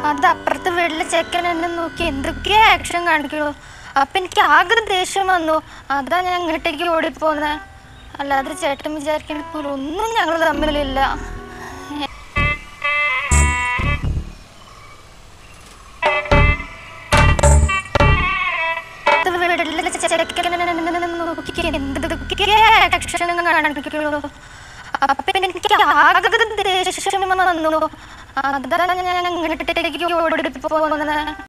അത് അപ്പുറത്തെ വീട്ടിലെ ചെക്കൻ എന്നെ നോക്കി എന്തൊക്കെ ആക്ഷൻ കാണിക്കണു അപ്പം എനിക്ക് ആകെ ദേഷ്യം വന്നു അതാ ഞാൻ ഇങ്ങോട്ടേക്ക് ഓടിപ്പോന്നെ അല്ലാതെ ചേട്ടൻ വിചാരിക്കണ പോലെ ഒന്നും ഞങ്ങൾ തമ്മിലില്ല അപ്പുറത്തെ വീട്ടിലെ ചെക്കൻ എന്നെ നോക്കി എന്തൊക്കെ ആക്ഷൻ കാണിക്കണു അപ്പം എനിക്ക് ആകെ ദേഷ്യം വന്നു അതാ ഞാൻ ഇങ്ങോട്ടേക്ക് ഓടിപ്പോന്നെ